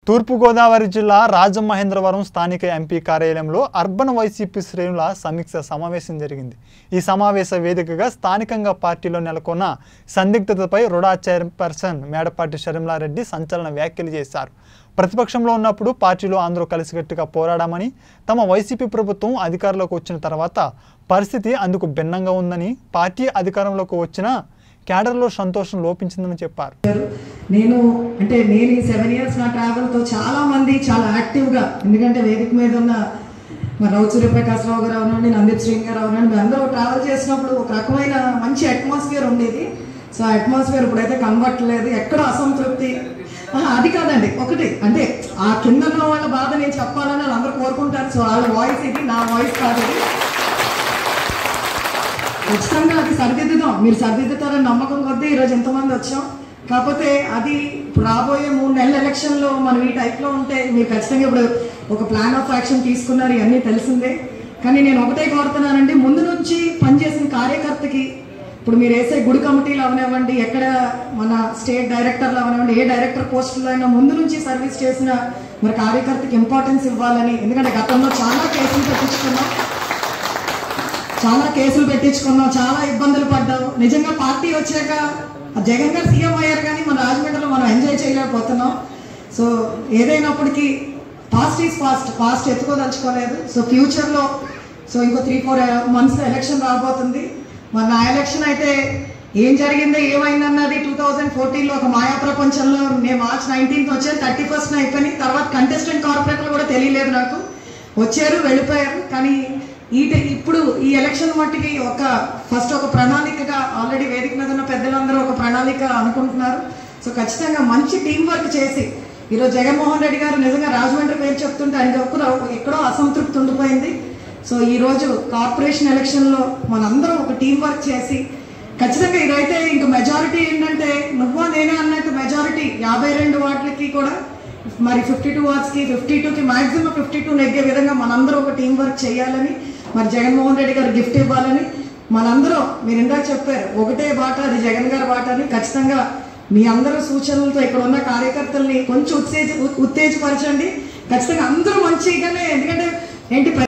తూర్పుగోదావరి జిల్లా రాజమహేంద్రవరం స్థానిక ఎంపీ కార్యాలయంలో అర్బన్ వైసీపీ శ్రేణుల సమీక్ష సమావేశం జరిగింది ఈ సమావేశ వేదికగా స్థానికంగా పార్టీలో నెలకొన్న సందిగ్ధతపై రుడా చైర్పర్సన్ మేడపాటి షర్మిలారెడ్డి సంచలన వ్యాఖ్యలు చేశారు ప్రతిపక్షంలో ఉన్నప్పుడు పార్టీలో అందరూ కలిసికట్టుగా పోరాడామని తమ వైసీపీ ప్రభుత్వం అధికారంలోకి వచ్చిన తర్వాత పరిస్థితి అందుకు భిన్నంగా ఉందని పార్టీ అధికారంలోకి వచ్చిన క్యాడర్లో సంతోషం లోపించిందని చెప్పారు నేను అంటే నేను ఈ సెవెన్ ఇయర్స్ నా ట్రావెల్తో చాలా మంది చాలా యాక్టివ్గా ఎందుకంటే వేదిక మీద ఉన్న మరి రావు సూర్యప్రకాశ్రావు గారు అవనండి నందీప్ శ్రీని గారు అవనండి మేము అందరూ ట్రావెల్ చేసినప్పుడు ఒక రకమైన మంచి అట్మాస్ఫియర్ ఉండేది సో ఆ అట్మాస్ఫియర్ ఇప్పుడైతే కనబట్టలేదు ఎక్కడ అసంతృప్తి ఆహా, అది కాదండి ఒకటి అంటే ఆ కింద ఉన్న వాళ్ళ బాధ నేను చెప్పాలని వాళ్ళు అందరూ కోరుకుంటారు సో వాళ్ళ వాయిస్ ఇది నా వాయిస్ కాదు ఇది ఖచ్చితంగా అది సరిదిద్దుదాం మీరు సరిదిద్దుతారని నమ్మకం కొద్దీ ఈరోజు ఎంతమంది వచ్చాం కాకపోతే అది ఇప్పుడు రాబోయే మూడు నెలల ఎలక్షన్లో మనం ఈ టైప్లో ఉంటే మీరు ఖచ్చితంగా ఇప్పుడు ఒక ప్లాన్ ఆఫ్ యాక్షన్ తీసుకున్నారు ఇవన్నీ తెలిసిందే కానీ నేను ఒకటే కోరుతున్నానండి ముందు నుంచి పనిచేసిన కార్యకర్తకి ఇప్పుడు మీరు వేసే గుడి కమిటీలు అవనివ్వండి ఎక్కడ మన స్టేట్ డైరెక్టర్లు అవనివ్వండి ఏ డైరెక్టర్ పోస్టులో అయినా ముందు నుంచి సర్వీస్ చేసిన మరి కార్యకర్తకి ఇంపార్టెన్స్ ఇవ్వాలని ఎందుకంటే గతంలో చాలా కేసులు పెట్టించుకున్నాం చాలా కేసులు పెట్టించుకున్నాం చాలా ఇబ్బందులు పడ్డాం నిజంగా పార్టీ వచ్చాక ఆ జగన్ గారు సీఎం అయ్యారు కానీ మన రాజమండ్రిలో మనం ఎంజాయ్ చేయలేకపోతున్నాం సో ఏదైనప్పటికీ పాస్ట్ ఈజ్ పాస్ట్ పాస్ట్ ఎత్తుకోదలుచుకోలేదు సో ఫ్యూచర్లో సో ఇంకో త్రీ ఫోర్ మంత్స్ ఎలక్షన్ రాబోతుంది మరి నా ఎలక్షన్ అయితే ఏం జరిగిందో ఏమైందన్నది టూ థౌజండ్ ఫోర్టీన్లో ఒక మాయా ప్రపంచంలో నేను మార్చ్ నైన్టీన్త్ వచ్చాను థర్టీ ఫస్ట్ అయిపోయింది తర్వాత కంటెస్టెంట్ కార్పొరేట్లు కూడా తెలియలేదు నాకు వచ్చారు వెళ్ళిపోయారు కానీ ఈ ట- ఇప్పుడు ఈ ఎలక్షన్ మట్టికి ఒక ఫస్ట్ ఒక ప్రణాళికగా ఆల్రెడీ వేదిక మీద ఉన్న పెద్దలందరూ ఒక ప్రణాళిక అనుకుంటున్నారు సో ఖచ్చితంగా మంచి టీం వర్క్ చేసి ఈరోజు జగన్మోహన్ రెడ్డి గారు నిజంగా రాజమండ్రి పేరు చెప్తుంటే ఆయన ఒక్కరు ఎక్కడో అసంతృప్తి ఉండిపోయింది సో ఈ రోజు కార్పొరేషన్ ఎలక్షన్లో మనందరం ఒక టీం వర్క్ చేసి ఖచ్చితంగా ఇదైతే ఇంక మెజారిటీ ఏంటంటే నువ్వో నేనే అన్నట్టు మెజారిటీ యాభై రెండు వాటికి కూడా మరి ఫిఫ్టీ టూ వార్డ్స్కి ఫిఫ్టీ టూకి మాక్సిమం ఫిఫ్టీ టూ నెగ్గే విధంగా మనందరూ ఒక టీం వర్క్ చేయాలని మరి జగన్మోహన్ రెడ్డి గారు గిఫ్ట్ ఇవ్వాలని మనందరం మీరు ఇందాక చెప్పారు ఒకటే బాట అది జగన్ గారి బాట అని ఖచ్చితంగా మీ అందరూ సూచనలతో ఇక్కడ ఉన్న కార్యకర్తల్ని కొంచెం ఉత్తేజ ఉత్తేజపరచండి ఖచ్చితంగా అందరూ మంచిగానే ఎందుకంటే ఏంటి